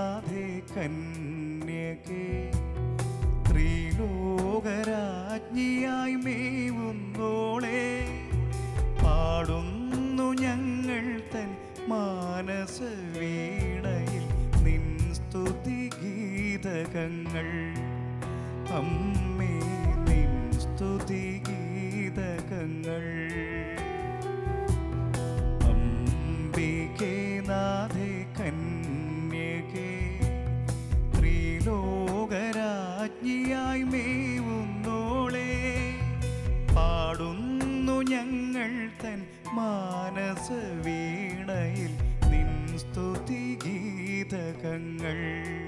നാഥേ കന്യകേ ത്രിലോകരാജ്ഞിയായി മേവുന്നോളെ പാടുന്നു ഞങ്ങൾ തൻ മാനസ വീണയിൽ നിൻ സ്തുതി ഗീതകങ്ങൾ അമ്മേ നിൻ സ്തുതി ഗീതകങ്ങൾ അംബികേ നാഥേ കന്യകേ ത്രിലോകരാജ്ഞിയായി മേവുന്നോളെ പാടുന്നു ഞങ്ങൾ തൻ മാനസ വീണയിൽ നിൻ സ്തുതി ഗീതകങ്ങൾ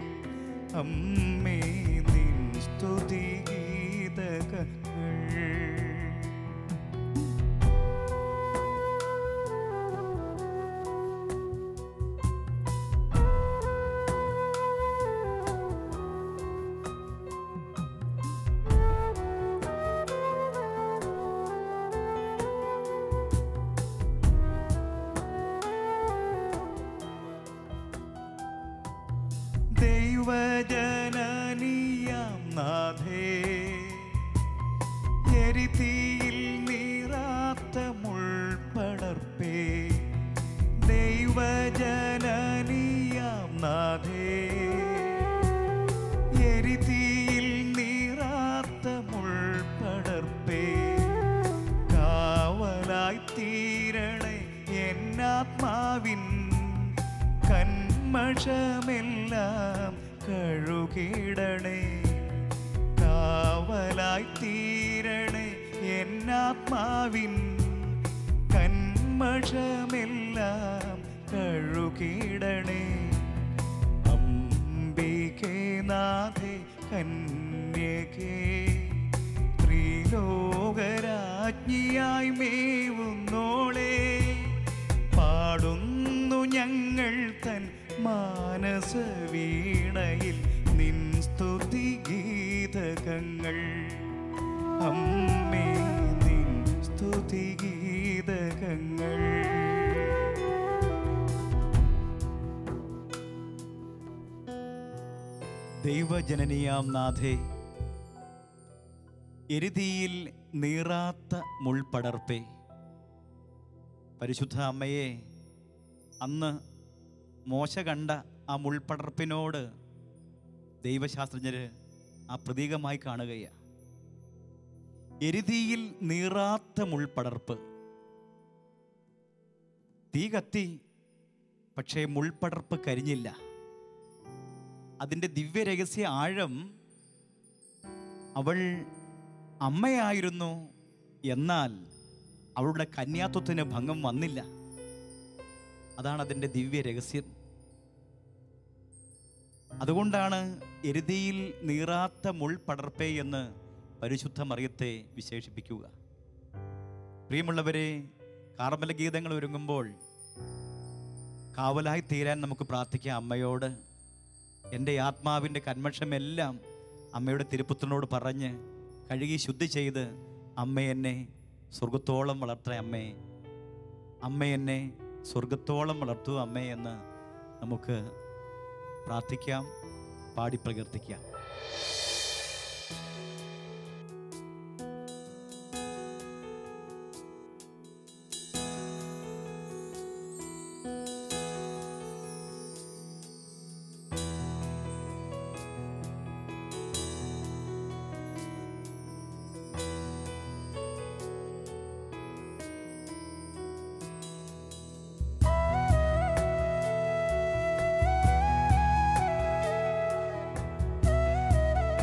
അമ്മേ നിൻ സ്തുതി ഗീതകങ്ങൾ ദൈവജനനീയാം നാഥേ എരിതീയിൽ നീറാത്ത മുൾപ്പടർപ്പേ ദൈവജനനീയാം നാഥേ എരിതീയിൽ നീറാത്ത മുൾപ്പടർപ്പേ കാവലായി തീരണേ എന്നാത്മാവിൻ കന്മഷമെല്ലാം കഴുകിടണേ കാവലായി തീരണേ എന്നാത്മാവിൻ കന്മഷമെല്ലാം കഴുകിടണേ അംബികേ നാഥേ കന്യകേ ത്രിലോകരാജ്ഞിയായി മേവുന്നോളെ പാടുന്നു ഞങ്ങൾ തൻ മാനസ വീണയിൽ നിൻ സ്തുതി ഗീതകങ്ങൾ അമ്മേ നിൻ സ്തുതി ഗീതകങ്ങൾ ദൈവജനനീയാം നാഥേ എരുതിയിൽ നീറാത്ത മുൾപടർപ്പേ പരിശുദ്ധ അമ്മയെ അന്ന് മോശ കണ്ട ആ മുൾപടർപ്പിനോട് ദൈവശാസ്ത്രജ്ഞര് ആ പ്രതീകമായി കാണുകയാണ് എരുതിയിൽ നീറാത്ത മുൾപടർപ്പ് തീ കത്തി പക്ഷേ മുൾപടർപ്പ് കരിഞ്ഞില്ല അതിൻ്റെ ദിവ്യരഹസ്യ ആഴം അവൾ അമ്മയായിരുന്നു എന്നാൽ അവളുടെ കന്യാത്വത്തിന് ഭംഗം വന്നില്ല അതാണ് അതിൻ്റെ ദിവ്യ രഹസ്യം അതുകൊണ്ടാണ് എരുതിയിൽ നീറാത്ത മുൾപടർപ്പേ എന്ന് പരിശുദ്ധ മറിയത്തെ വിശേഷിപ്പിക്കുക പ്രിയമുള്ളവരെ കാർമല ഗീതങ്ങൾ ഒരുങ്ങുമ്പോൾ കാവലായി തീരാൻ നമുക്ക് പ്രാർത്ഥിക്കാം അമ്മയോട് എൻ്റെ ആത്മാവിൻ്റെ കന്മഷമെല്ലാം അമ്മയുടെ തിരുപ്പുത്രനോട് പറഞ്ഞ് കഴുകി ശുദ്ധി ചെയ്ത് അമ്മ എന്നെ സ്വർഗത്തോളം വളർത്തണ അമ്മേ അമ്മ എന്നെ സ്വർഗത്തോളം വളർത്തൂ അമ്മേ എന്ന് നമുക്ക് പ്രാർത്ഥിക്കാം പാടി പ്രകീർത്തിക്കാം ും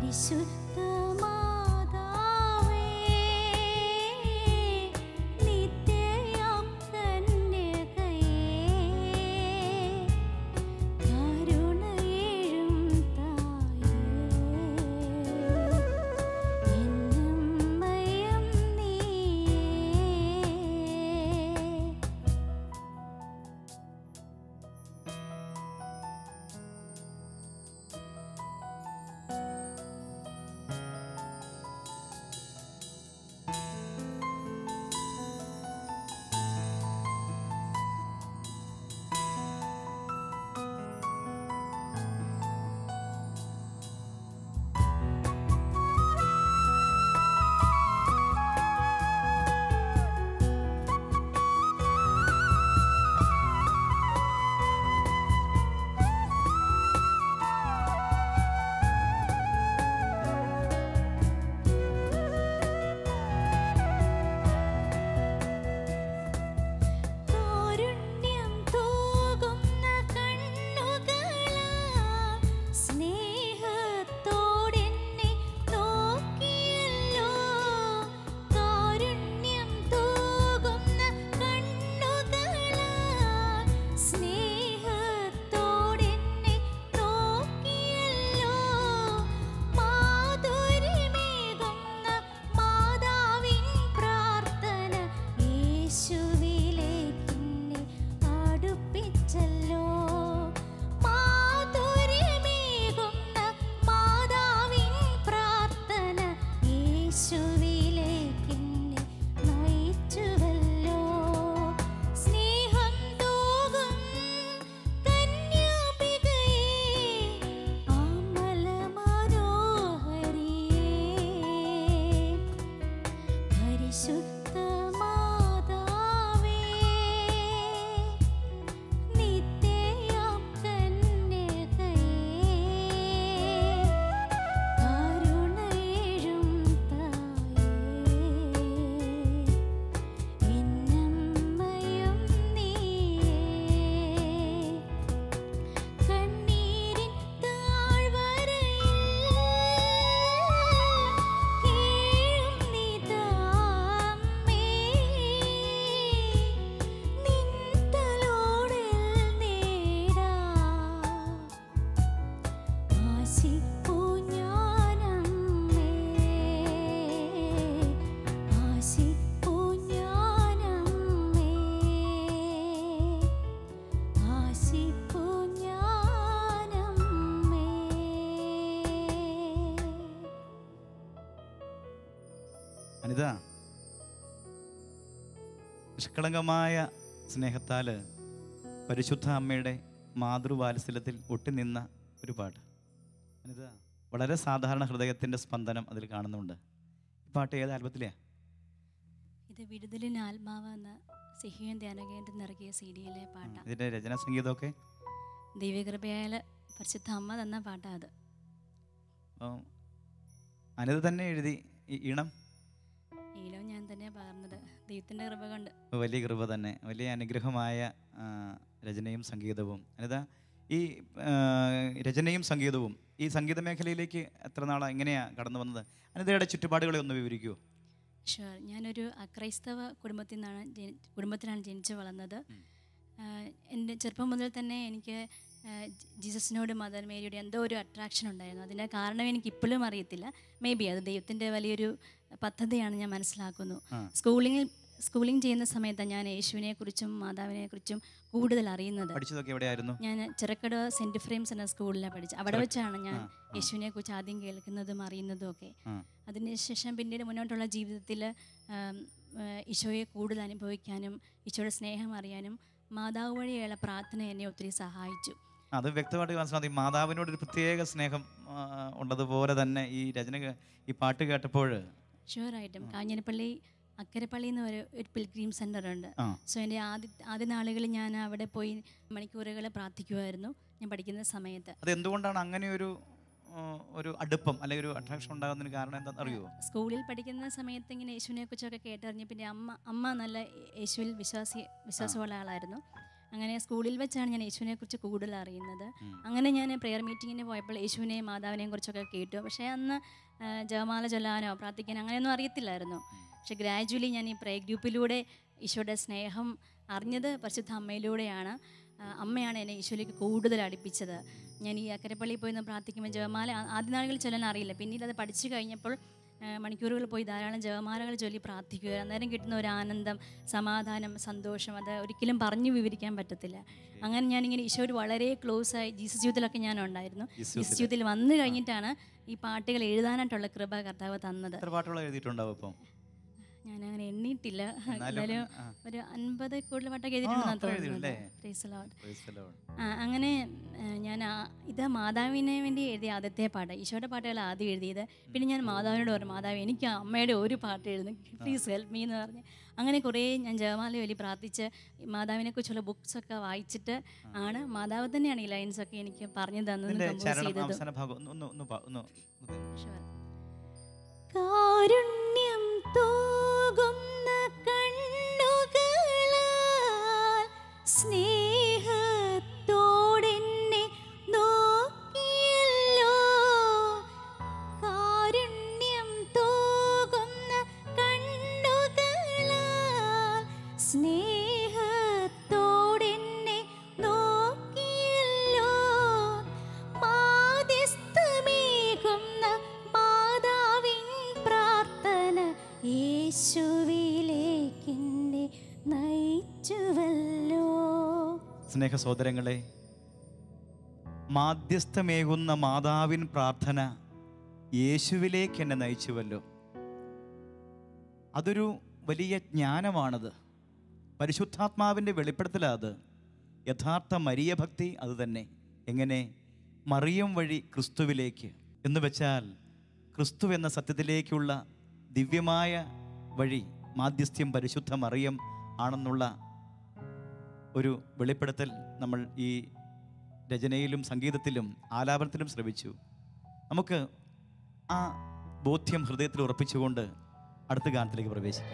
പരിശുദ്ധ മാതാവേ നിത്യയാം കന്യകയേ കരുണയേഴും തായേ എന്നമ്മയം നീയേ കാരുണ്യം തൂകുന്ന കണ്ണുകളാൽ സ്നേഹത്തോടെന്നെ നോക്കിയല്ലോ കാരുണ്യം തൂകുന്ന കണ്ണുകളാൽ സ്നേഹത്തോടെന്നെ നോക്കിയല്ലോ മാധുര്യമേകുന്ന മാതാവിൻ പ്രാർത്ഥന യേശുവിലേക്കെന്നെ അടുപ്പിച്ചല്ലോ മാധുര്യമേകുന്ന മാതാവിൻ പ്രാർത്ഥന യേശുവിലേക്കെന്നെ നയിച്ചുവല്ലോ സ്നേഹം തൂകും കന്യാപികയേ ആമല മനോഹരിയേ പരിശുദ്ധ മാതാവേ നിത്യയാം കന്യകയേ കരുണയേഴും തായേ എന്നമ്മയും നീയേ കണ്ണീരിൻ താഴ്വരയിൽ കീഴും നിതാമ്മേ നിൻ തലോടിൽ നേടാ ആശിപ്പൂ ഞാനമ്മേ ആശിപ്പൂ ഞാനമ്മേ ആശിപ്പൂ ഞാനമ്മേ അനിത നിഷ്കളങ്കമായ സ്നേഹത്താൽ പരിശുദ്ധ അമ്മയുടെ മാതൃവാത്സല്യത്തിൽ ഒട്ടിനിന്ന ഒരു പാട്ട് അനിത വളരെ സാധാരണ ഹൃദയത്തിൻ്റെ സ്പന്ദനം അതിൽ കാണുന്നുണ്ട് ഈ പാട്ട് ഏത് ആൽബത്തിലെയാ ഇത് വിടുതലിന് ആത്മാവ് എന്ന സിഹിയൻ ധ്യാനകേന്ദ്രം നിറകിയ സി ഡിയിലെ പാട്ടാണ് ഇതിൻ്റെ രചനാ സംഗീതമൊക്കെ ദൈവകൃപയാൽ പരിശുദ്ധ അമ്മ തന്ന പാട്ടാ അത് അപ്പം അനിത തന്നെ എഴുതി ഈ ഈണം ഈലോ ഞാൻ തന്നെ പകർന്നത് ദൈവത്തിൻ്റെ കൃപ കൊണ്ട് വലിയ കൃപ തന്നെ വലിയ അനുഗ്രഹമായ ആ, രചനയും സംഗീതവും അനിത ഈ ആ, രചനയും സംഗീതവും ഈ സംഗീത മേഖലയിലേക്ക് എത്ര നാളാണ് എങ്ങനെയാണ് കടന്നു വന്നത് അനിതയുടെ ചുറ്റുപാടുകളെ ഒന്ന് വിവരിക്കുമോ ഷുവർ ഞാനൊരു അക്രൈസ്തവ കുടുംബത്തിൽ നിന്നാണ് ജനി- കുടുംബത്തിലാണ് ജനിച്ചു വളർന്നത് ഉം. ആഹ് എൻ്റെ ചെറുപ്പം മുതൽ തന്നെ എനിക്ക് ആഹ് ജി- ജീസസിനോട് മദർ മേരിയുടെ എന്തോ ഒരു അട്രാക്ഷൻ ഉണ്ടായിരുന്നു അതിൻ്റെ കാരണം എനിക്ക് ഇപ്പോഴും അറിയത്തില്ല മേ ബി അത് ദൈവത്തിൻ്റെ വലിയൊരു പദ്ധതിയാണ് ഞാൻ മനസ്സിലാക്കുന്നു ആ. സ്കൂളിങ്ങിൽ സ്കൂളിംഗ് ചെയ്യുന്ന സമയത്താണ് ഞാൻ യേശുവിനെ കുറിച്ചും മാതാവിനെ കുറിച്ചും കൂടുതൽ അറിയുന്നത് പഠിച്ചതൊക്കെ എവിടെയായിരുന്നു ഞാൻ ചിറക്കട സെൻറ്റ് ഫ്രെയിംസ് എന്ന സ്കൂളിലാണ് പഠിച്ചത് അവിടെ വെച്ചാണ് ഞാൻ ആ, ആ. യേശുവിനെ കുറിച്ച് ആദ്യം കേൾക്കുന്നതും അറിയുന്നതും ഒക്കെ ആ. അതിനുശേഷം പിന്നീട് മുന്നോട്ടുള്ള ജീവിതത്തിൽ ഈശോയെ കൂടുതൽ അനുഭവിക്കാനും ഈശോയുടെ സ്നേഹം അറിയാനും മാതാവ് വഴിയുള്ള പ്രാർത്ഥന എന്നെ ഒത്തിരി സഹായിച്ചു അത് വ്യക്തമായിട്ട് മനസ്സിലാക്കി മാതാവിനോട് ഒരു പ്രത്യേക സ്നേഹം ആ, ഉള്ളതുപോലെ തന്നെ ഈ രചന കേ- ഈ പാട്ട് കേട്ടപ്പോൾ ഷുവറായിട്ടും കാഞ്ഞിരപ്പള്ളി അക്കരപ്പള്ളി എന്ന് ഒരു ഒരു പിൽഗ്രീം സെൻ്റർ ഉണ്ട് ആ. സോ എൻ്റെ ആദ്യ ആദ്യ നാളുകളിൽ ഞാൻ അവിടെ പോയി മണിക്കൂറുകൾ പ്രാർത്ഥിക്കുമായിരുന്നു ഞാൻ പഠിക്കുന്ന സമയത്ത് അത് എന്തുകൊണ്ടാണ് അങ്ങനെ ഒരു ആ, ഒരു അടുപ്പം അല്ലെങ്കിൽ ഒരു അട്രാക്ഷൻ ഉണ്ടാകുന്നതിന് കാരണം എന്താണെന്ന് അറിയുമോ സ്കൂളിൽ പഠിക്കുന്ന സമയത്ത് ഇങ്ങനെ യേശുവിനെ കുറിച്ചൊക്കെ കേട്ടറിഞ്ഞ് പിന്നെ അമ്മ അമ്മ നല്ല യേശുവിൽ വിശ്വാസി വിശ്വാസമുള്ള ആളായിരുന്നു അങ്ങനെ സ്കൂളിൽ വെച്ചാണ് ഞാൻ യേശുവിനെ കുറിച്ച് കൂടുതൽ അറിയുന്നത് അങ്ങനെ ഞാൻ പ്രെയർ മീറ്റിങ്ങിന് പോയപ്പോൾ യേശുവിനെയും മാതാവിനെയും കുറിച്ചൊക്കെ കേട്ടു പക്ഷേ അന്ന് ആ, ജപമാല ചൊല്ലാനോ പ്രാർത്ഥിക്കാനോ അങ്ങനെയൊന്നും അറിയത്തില്ലായിരുന്നു പക്ഷെ ഗ്രാജുവലി ഞാൻ ഈ പ്രേ ഗ്രൂപ്പിലൂടെ ഈശോയുടെ സ്നേഹം അറിഞ്ഞത് പരിശുദ്ധ അമ്മയിലൂടെയാണ് ആ, അമ്മയാണ് എന്നെ ഈശോയിലേക്ക് കൂടുതൽ അടുപ്പിച്ചത് ഞാൻ ഈ അക്കരപ്പള്ളിയിൽ പോയി നിന്ന് പ്രാർത്ഥിക്കുമ്പോൾ ജപമാല ആ- ആദ്യ നാളുകളിൽ ചൊല്ലാൻ അറിയില്ല പിന്നീട് അത് പഠിച്ചു കഴിഞ്ഞപ്പോൾ ആ, മണിക്കൂറുകൾ പോയി ധാരാളം ജപമാലകൾ ചൊല്ലി പ്രാർത്ഥിക്കുക അന്നേരം കിട്ടുന്ന ഒരു ആനന്ദം സമാധാനം സന്തോഷം അത് ഒരിക്കലും പറഞ്ഞു വിവരിക്കാൻ പറ്റത്തില്ല അങ്ങനെ ഞാനിങ്ങനെ ഈശോയോട് വളരെ ക്ലോസ് ആയി ജീസസ് യൂത്തിലൊക്കെ ഞാൻ ഉണ്ടായിരുന്നു ജീസസ് യൂത്തിൽ വന്നു കഴിഞ്ഞിട്ടാണ് ഈ പാട്ടുകൾ എഴുതാനായിട്ടുള്ള കൃപ കർത്താവ് തന്നത് എത്ര പാട്ടുകൾ എഴുതിയിട്ടുണ്ടാവും ഇപ്പം ഞാൻ അങ്ങനെ എണ്ണിയിട്ടില്ല എന്നാലും, എന്നാലും ആ. ഒരു അൻപത് കൂടുതൽ പാട്ടൊക്കെ ആ, എഴുതിയിട്ടുണ്ടെന്നാണ് അത്ര തോന്നുന്നത് എഴുതിയല്ലേ? Praise the Lord. Praise the Lord. ആ, അങ്ങനെ ആ, ഞാൻ ആ- ഇത് മാതാവിനെ വേണ്ടി എഴുതിയ ആദ്യത്തെ പാട്ട് ഈശോയുടെ പാട്ടുകൾ ആദ്യം എഴുതിയത് പിന്നെ ഞാൻ മാതാവിനോട് പറഞ്ഞു മാതാവ് എനിക്ക് അമ്മയുടെ ഒരു പാട്ട് എഴുതുന്നു പ്ലീസ് ഹെൽപ്പ് മീ എന്ന് പറഞ്ഞ് അങ്ങനെ കുറേ ഞാൻ ജപമാല വലി പ്രാർത്ഥിച്ച് ഈ മാതാവിനെ കുറിച്ചുള്ള ബുക്സൊക്കെ വായിച്ചിട്ട് ആണ് മാതാവ് തന്നെയാണ് ഈ ലൈൻസ് ഒക്കെ എനിക്ക് പറഞ്ഞു തന്നതും ഇതിന്റെ കമ്പോസ് ചരണം ചെയ്തതും അവസാന ഭാഗം ഒന്ന് ഒന്ന് ഒന്ന് പാ- ഒന്ന് ഒന്ന് Sure. കാരുണ്യം തൂകുന്ന കണ്ണുകളാൽ സ്നേഹത്തോടെന്നെ നോക്കിയല്ലോ കാരുണ്യം തൂകുന്ന കണ്ണുകളാൽ സ്നേഹത്തോടെന്നെ നോക്കിയല്ലോ മാധ്യസ്ഥമേകുന്ന മാതാവിൻ പ്രാർത്ഥന യേശുവിലേക്കെന്നെ നയിച്ചുവല്ലോ സ്നേഹ സഹോദരങ്ങളെ മാധ്യസ്ഥമേകുന്ന മാതാവിൻ പ്രാർത്ഥന യേശുവിലേക്ക് എന്നെ നയിച്ചുവല്ലോ അതൊരു വലിയ ജ്ഞാനമാണത് പരിശുദ്ധാത്മാവിൻ്റെ വെളിപ്പെടുത്തലാത് യഥാർത്ഥ മരിയ ഭക്തി അത് തന്നെ എങ്ങനെ മറിയം വഴി ക്രിസ്തുവിലേക്ക് എന്ന് വെച്ചാൽ ക്രിസ്തു എന്ന സത്യത്തിലേക്കുള്ള ദിവ്യമായ വഴി മാധ്യസ്ഥ്യം പരിശുദ്ധ മറിയം ആണെന്നുള്ള ഒരു വെളിപ്പെടുത്തൽ നമ്മൾ ഈ രചനയിലും സംഗീതത്തിലും ആലാപനത്തിലും ശ്രമിച്ചു നമുക്ക് ആ ബോധ്യം ഹൃദയത്തിൽ ഉറപ്പിച്ചുകൊണ്ട് അടുത്ത ഗാനത്തിലേക്ക് പ്രവേശിക്കാം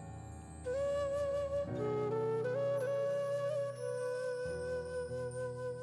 യേശുവേ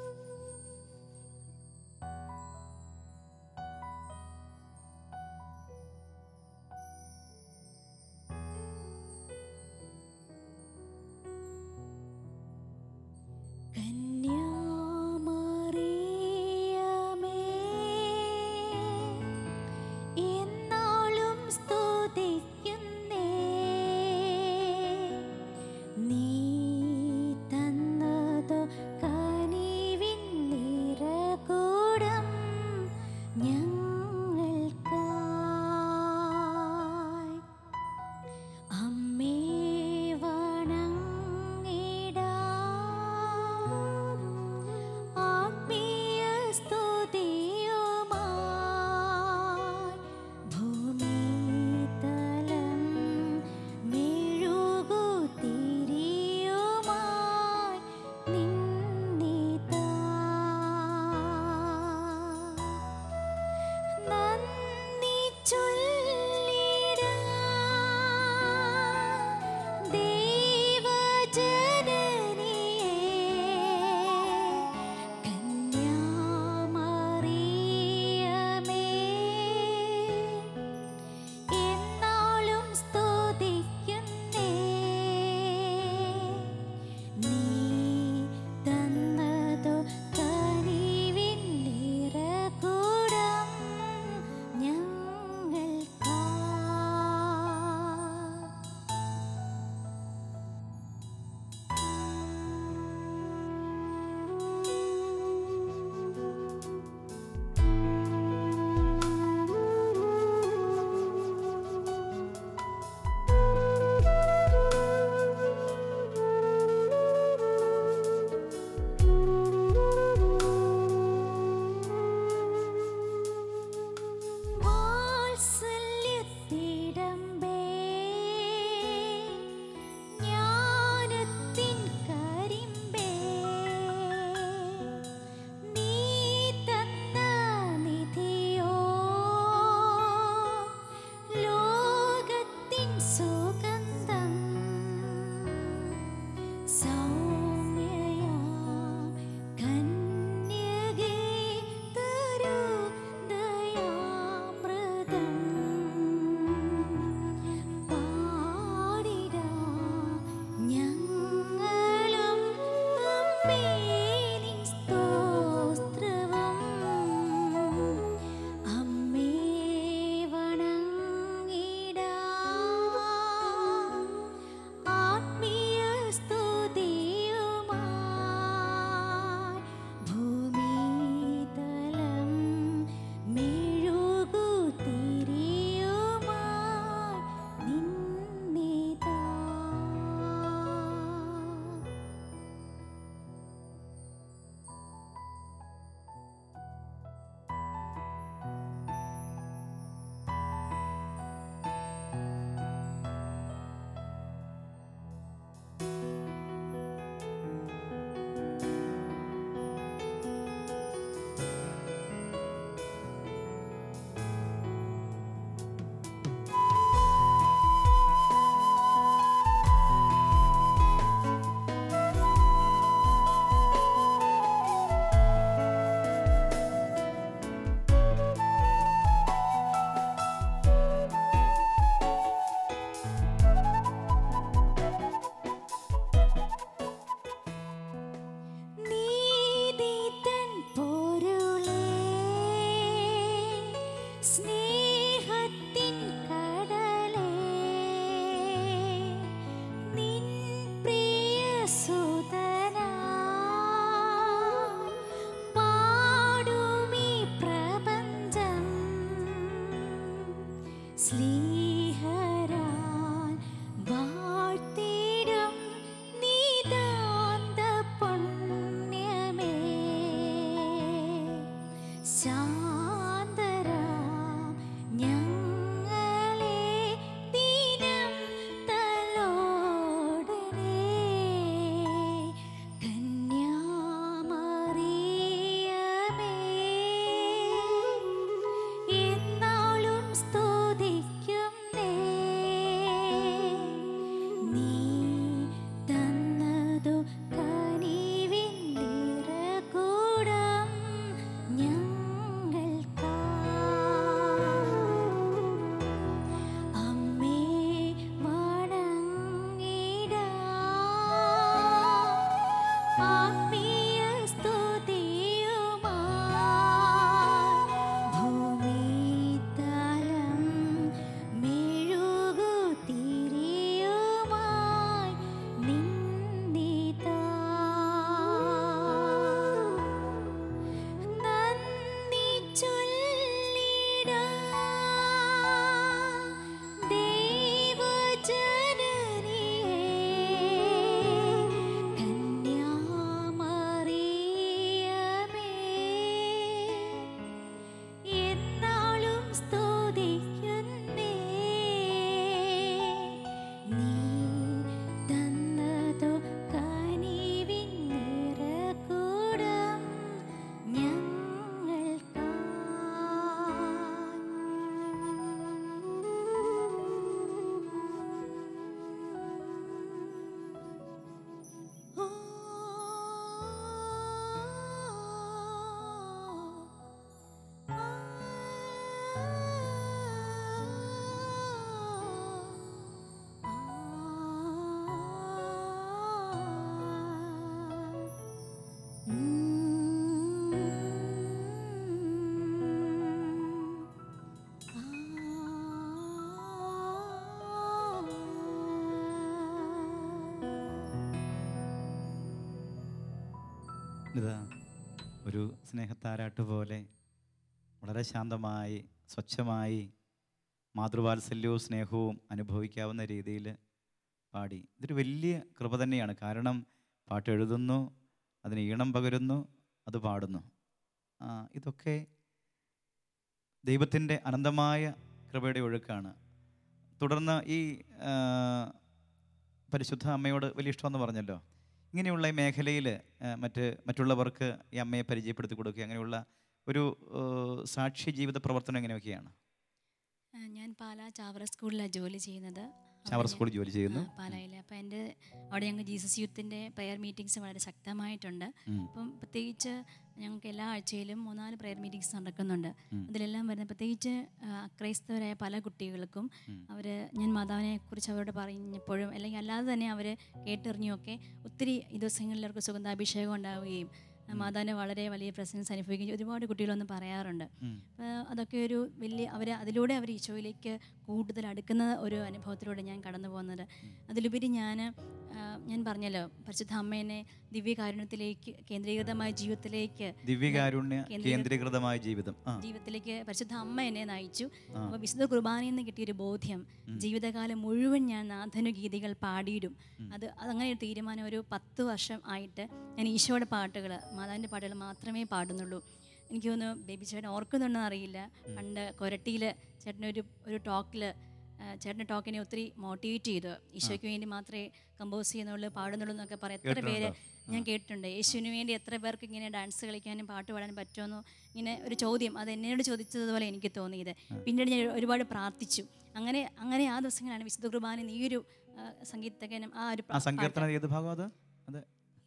ഇതാ ഒരു സ്നേഹത്താരാട്ട് പോലെ വളരെ ശാന്തമായി സ്വച്ഛമായി മാതൃവാത്സല്യവും സ്നേഹവും അനുഭവിക്കാവുന്ന രീതിയിൽ പാടി ഇതൊരു വലിയ കൃപ തന്നെയാണ് കാരണം പാട്ട് എഴുതുന്നു അതിന് ഈണം പകരുന്നു അത് പാടുന്നു ആ, ഇതൊക്കെ ദൈവത്തിൻ്റെ അനന്തമായ കൃപയുടെ ഒഴുക്കാണ് തുടർന്ന് ഈ ആ, പരിശുദ്ധ അമ്മയോട് വലിയ ഇഷ്ടമെന്ന് പറഞ്ഞല്ലോ ഇങ്ങനെയുള്ള ഈ മേഖലയിൽ മറ്റ് മറ്റുള്ളവർക്ക് ഈ അമ്മയെ പരിചയപ്പെടുത്തി കൊടുക്കുക അങ്ങനെയുള്ള ഒരു ആ, സാക്ഷി ജീവിത പ്രവർത്തനം എങ്ങനെയൊക്കെയാണ് ആ, ഞാൻ പാലാ ചാവറ സ്കൂളിലാണ് ജോലി ചെയ്യുന്നത് ചാവർ അവിടെ സ്കൂളിൽ ജോലി ചെയ്യുന്നു ആ, പാലായിൽ അപ്പോൾ എൻ്റെ അവിടെ ഞങ്ങൾ ജീസസ് യൂത്തിൻ്റെ പ്രെയർ മീറ്റിങ്സ് വളരെ ശക്തമായിട്ടുണ്ട് ഉം. അപ്പം പ്രത്യേകിച്ച് ഞങ്ങൾക്ക് എല്ലാ ആഴ്ചയിലും മൂന്നാല് പ്രെയർ മീറ്റിങ്സ് നടക്കുന്നുണ്ട് ഉം. അതിലെല്ലാം വരുന്ന പ്രത്യേകിച്ച് ആ, അക്രൈസ്തവരായ പല കുട്ടികൾക്കും ഉം. അവർ ഞാൻ മാതാവിനെ കുറിച്ച് അവരോട് പറഞ്ഞപ്പോഴും അല്ലെങ്കിൽ അല്ലാതെ തന്നെ അവർ കേട്ടെറിഞ്ഞുമൊക്കെ ഒത്തിരി ഈ ദിവസങ്ങളിൽ അവർക്ക് സുഗന്ധാഭിഷേകം ഉണ്ടാവുകയും ആ, മാതാവിൻ്റെ വളരെ വലിയ പ്രസൻസ് അനുഭവിക്കുകയും ഒരുപാട് കുട്ടികളൊന്നും പറയാറുണ്ട് ഉം. അപ്പോൾ അതൊക്കെ ഒരു വലിയ അവർ അതിലൂടെ അവർ ഈശോയിലേക്ക് കൂടുതൽ അടുക്കുന്ന ഒരു അനുഭവത്തിലൂടെ ഞാൻ കടന്നു പോകുന്നത് അതിലുപരി ഞാൻ ഞാൻ പറഞ്ഞല്ലോ പരിശുദ്ധ അമ്മേനെ ദിവ്യകാരുണ്യത്തിലേക്ക് കേന്ദ്രീകൃതമായ ജീവിതത്തിലേക്ക് ദിവ്യകാരുണ്യ കേന്ദ്രീകൃത- കേന്ദ്രീകൃതമായ ജീവിതം ആ ജീവിതത്തിലേക്ക് പരിശുദ്ധ അമ്മ എന്നെ നയിച്ചു ആ. അപ്പോൾ വിശുദ്ധ കുർബാനയിൽ നിന്ന് കിട്ടിയൊരു ബോധ്യം ജീവിതകാലം മുഴുവൻ ഞാൻ നാഥനുഗീതികൾ പാടിയിടും അത് അതങ്ങനെ ഒരു തീരുമാനം ഒരു പത്ത് വർഷം ആയിട്ട് ഞാൻ ഈശോയുടെ പാട്ടുകൾ മാതാവിൻ്റെ പാട്ടുകൾ മാത്രമേ പാടുന്നുള്ളൂ എനിക്ക് തോന്നുന്നു ബേബി ചേട്ടൻ ഓർക്കുന്നുണ്ടെന്ന് അറിയില്ല പണ്ട് കൊരട്ടിയിൽ ചേട്ടനൊരു ഒരു ടോക്കിൽ ചേട്ടൻ്റെ ടോക്കിനെ ഒത്തിരി മോട്ടിവേറ്റ് ചെയ്തു ഈശോയ്ക്ക് വേണ്ടി മാത്രമേ കമ്പോസ് ചെയ്യുന്നുള്ളൂ പാടുന്നുള്ളൂ എന്നൊക്കെ പറയാം എത്ര പേര് കേട്ടിട്ടുണ്ടോ? ഞാൻ കേട്ടിട്ടുണ്ട് യേശുവിന് വേണ്ടി എത്ര പേർക്ക് ഇങ്ങനെ ഡാൻസ് കളിക്കാനും പാട്ട് പാടാനും പറ്റുമെന്നോ ഇങ്ങനെ ഒരു ചോദ്യം അത് എന്നോട് ചോദിച്ചതുപോലെ എനിക്ക് തോന്നിയത് പിന്നീട് ഞാൻ ഒരുപാട് പ്രാർത്ഥിച്ചു അങ്ങനെ അങ്ങനെ ആ ദിവസങ്ങളാണ് വിശുദ്ധ കുർബാന ഈ ഒരു ആ, സംഗീതകനും ആ ഒരു ആ പാ- സങ്കീർത്തനം ഏത് ഭാഗം അത് അത്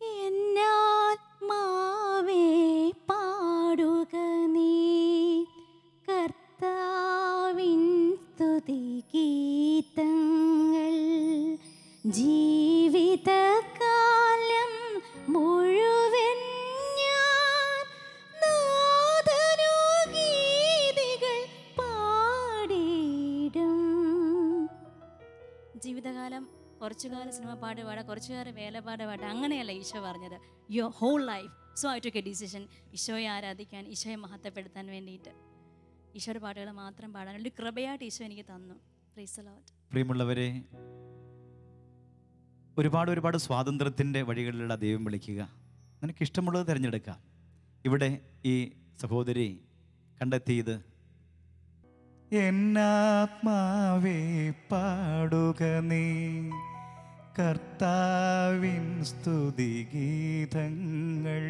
എന്നാത്മാവേ പാടുക നീ കർത്താവിൻ സ്തുതി ഗീതങ്ങൾ ജീവിതകാലം മുഴുവൻ ഞാൻ നാദനു ഗീതികൾ പാടിയിടും ജീവിതകാലം കുറച്ചു കാലം സിനിമ പാട്ട് പാടാം കുറച്ചു കാലം വേലപ്പാട് പാടാം അങ്ങനെയല്ല ഈശോ പറഞ്ഞത് your whole life so I to a decision ഈശോയെ ആരാധിക്കാൻ ഈശോയെ മഹത്വപ്പെടുത്താൻ വേണ്ടിയിട്ട് ഈശോയുടെ പാട്ടുകൾ മാത്രം പാടാൻ ഒരു കൃപയായിട്ട് ഈശോ എനിക്ക് തന്നു പ്രീസ് ലോട്ട് പ്രിയമുള്ളവരെ ഒരുപാട് ഒരുപാട് സ്വാതന്ത്ര്യത്തിൻ്റെ വഴികളിലുള്ള ദൈവം വിളിക്കുക നിനക്ക് ഇഷ്ടമുള്ളത് തിരഞ്ഞെടുക്കാം ഇവിടെ ഈ സഹോദരി കണ്ടെത്തിയത് എന്നാത്മാവേ പാടുക നീ കർത്താവിൻ സ്തുതിഗീതങ്ങൾ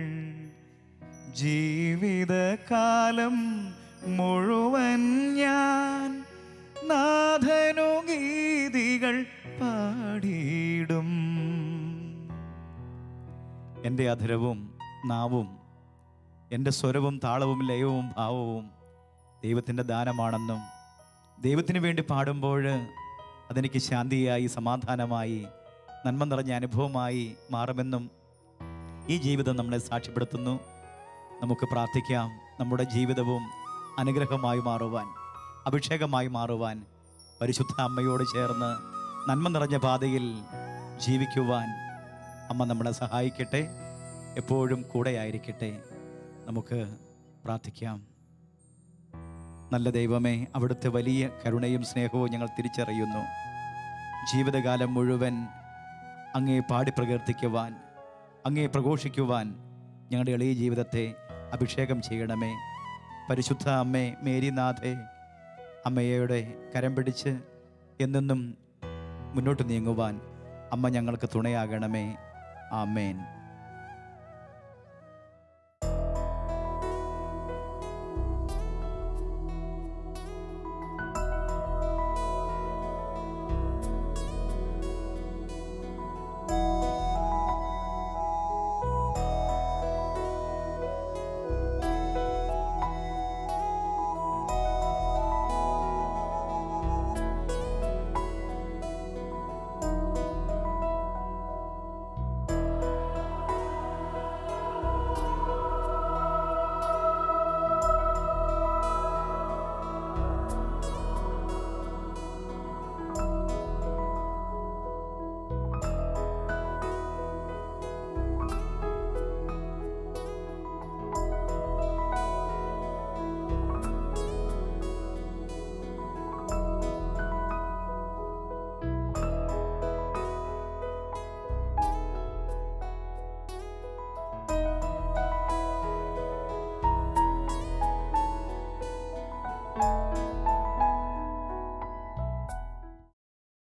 ജീവിതകാലം മുഴുവൻ ഞാൻ നാഥനു ഗീതികൾ പാടിയിടും എൻ്റെ അധരവും നാവും എൻ്റെ സ്വരവും താളവും ലയവും ഭാവവും ദൈവത്തിൻ്റെ ദാനമാണെന്നും ദൈവത്തിന് വേണ്ടി പാടുമ്പോൾ അതെനിക്ക് ശാന്തിയായി സമാധാനമായി നന്മ നിറഞ്ഞ അനുഭവമായി മാറുമെന്നും ഈ ജീവിതം നമ്മളെ സാക്ഷ്യപ്പെടുത്തുന്നു നമുക്ക് പ്രാർത്ഥിക്കാം നമ്മുടെ ജീവിതവും അനുഗ്രഹമായി മാറുവാൻ അഭിഷേകമായി മാറുവാൻ പരിശുദ്ധ അമ്മയോട് ചേർന്ന് നന്മ നിറഞ്ഞ പാതയിൽ ജീവിക്കുവാൻ അമ്മ നമ്മളെ സഹായിക്കട്ടെ എപ്പോഴും കൂടെയായിരിക്കട്ടെ നമുക്ക് പ്രാർത്ഥിക്കാം നല്ല ദൈവമേ അവിടുത്തെ വലിയ കരുണയും സ്നേഹവും ഞങ്ങൾ തിരിച്ചറിയുന്നു ജീവിതകാലം മുഴുവൻ അങ്ങേ പാടി പ്രകീർത്തിക്കുവാൻ അങ്ങേ പ്രഘോഷിക്കുവാൻ ഞങ്ങളുടെ എളിയ ജീവിതത്തെ അഭിഷേകം ചെയ്യണമേ പരിശുദ്ധ അമ്മേ മേരിനാഥേ അമ്മയുടെ കരം പിടിച്ച് എന്നെന്നും മുന്നോട്ട് നീങ്ങുവാൻ അമ്മ ഞങ്ങൾക്ക് തുണയാകണമേ ആമേൻ